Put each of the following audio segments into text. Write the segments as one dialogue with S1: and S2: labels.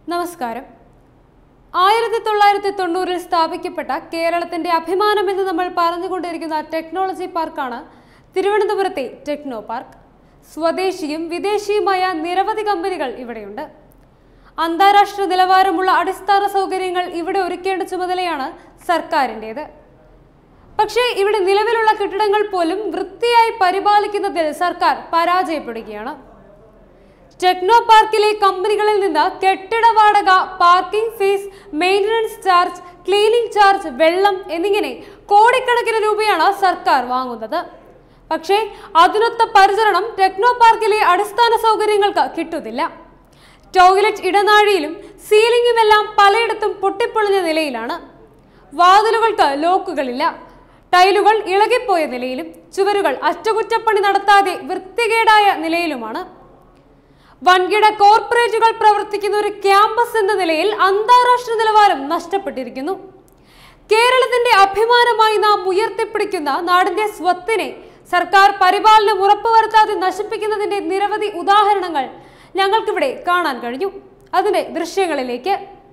S1: നമസ്കാരം ആയിരത്തി തൊള്ളായിരത്തി തൊണ്ണൂറിൽ സ്ഥാപിക്കപ്പെട്ട കേരളത്തിന്റെ അഭിമാനമെന്ന് നമ്മൾ പറഞ്ഞുകൊണ്ടിരിക്കുന്ന ടെക്നോളജി പാർക്കാണ് തിരുവനന്തപുരത്തെ ടെക്നോ പാർക്ക് സ്വദേശിയും വിദേശിയുമായ നിരവധി കമ്പനികൾ ഇവിടെയുണ്ട് അന്താരാഷ്ട്ര നിലവാരമുള്ള അടിസ്ഥാന സൗകര്യങ്ങൾ ഇവിടെ ഒരുക്കേണ്ട ചുമതലയാണ് സർക്കാരിൻ്റേത് പക്ഷേ ഇവിടെ നിലവിലുള്ള കെട്ടിടങ്ങൾ പോലും വൃത്തിയായി പരിപാലിക്കുന്നതിൽ സർക്കാർ പരാജയപ്പെടുകയാണ് ടെക്നോ പാർക്കിലെ കമ്പനികളിൽ നിന്ന് കെട്ടിട വാടക parking fees maintenance charge cleaning charge വെള്ളം എന്നിങ്ങനെ കോടിക്കണക്കിന് രൂപയാണ് സർക്കാർ വാങ്ങുന്നത് പക്ഷേ അതിനൊത്ത പരിചരണം ടെക്നോ പാർക്കിലെ അടിസ്ഥാന സൗകര്യങ്ങൾക്ക് കിട്ടുന്നില്ല ടോയ്ലറ്റ് ഇടനാഴിയിലും സീലിംഗുമെല്ലാം പലയിടത്തും പൊട്ടിപ്പൊളിഞ്ഞ നിലയിലാണ് വാതിലുകൾക്ക് ലോക്കുകളില്ല ടൈലുകൾ ഇളകിപ്പോയ നിലയിലും ചുവരുകൾ അറ്റകുറ്റപ്പണി നടത്താതെ വൃത്തികേടായ നിലയിലുമാണ് വൻകിട കോർപ്പറേറ്റുകൾ പ്രവർത്തിക്കുന്ന ഒരു ക്യാമ്പസ് എന്ന നിലയിൽ അന്താരാഷ്ട്ര നിലവാരം നഷ്ടപ്പെട്ടിരിക്കുന്നു കേരളത്തിന്റെ അഭിമാനമായി നാം ഉയർത്തിപ്പിടിക്കുന്ന നാടിന്റെ സ്വത്തിനെ സർക്കാർ പരിപാലനം ഉറപ്പുവരുത്താതെ നശിപ്പിക്കുന്നതിന്റെ നിരവധി ഉദാഹരണങ്ങൾ ഞങ്ങൾക്കിവിടെ കാണാൻ കഴിഞ്ഞു അതിന്റെ ദൃശ്യങ്ങളിലേക്ക്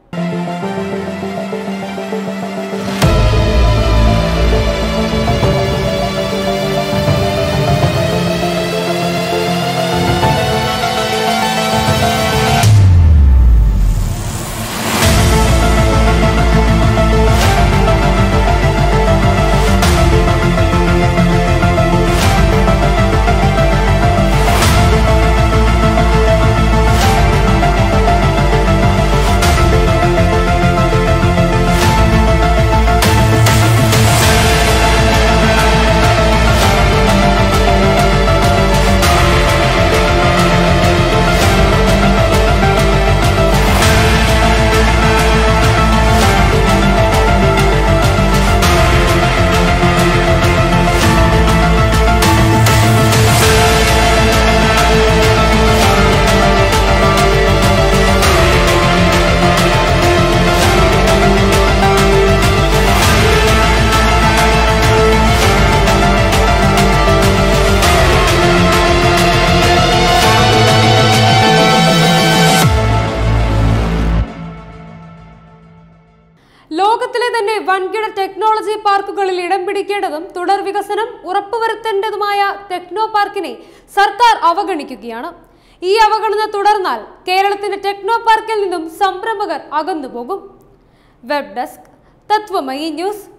S1: ലോകത്തിലെ തന്നെ വൻകിട ടെക്നോളജി പാർക്കുകളിൽ ഇടം പിടിക്കേണ്ടതും തുടർ വികസനം ഉറപ്പുവരുത്തേണ്ടതുമായ ടെക്നോ പാർക്കിനെ സർക്കാർ അവഗണിക്കുകയാണ് ഈ അവഗണന തുടർന്നാൽ കേരളത്തിന്റെ ടെക്നോ പാർക്കിൽ നിന്നും സംരംഭകർ അകന്നുപോകും വെബ് ഡെസ്ക് തത്വമയി ന്യൂസ്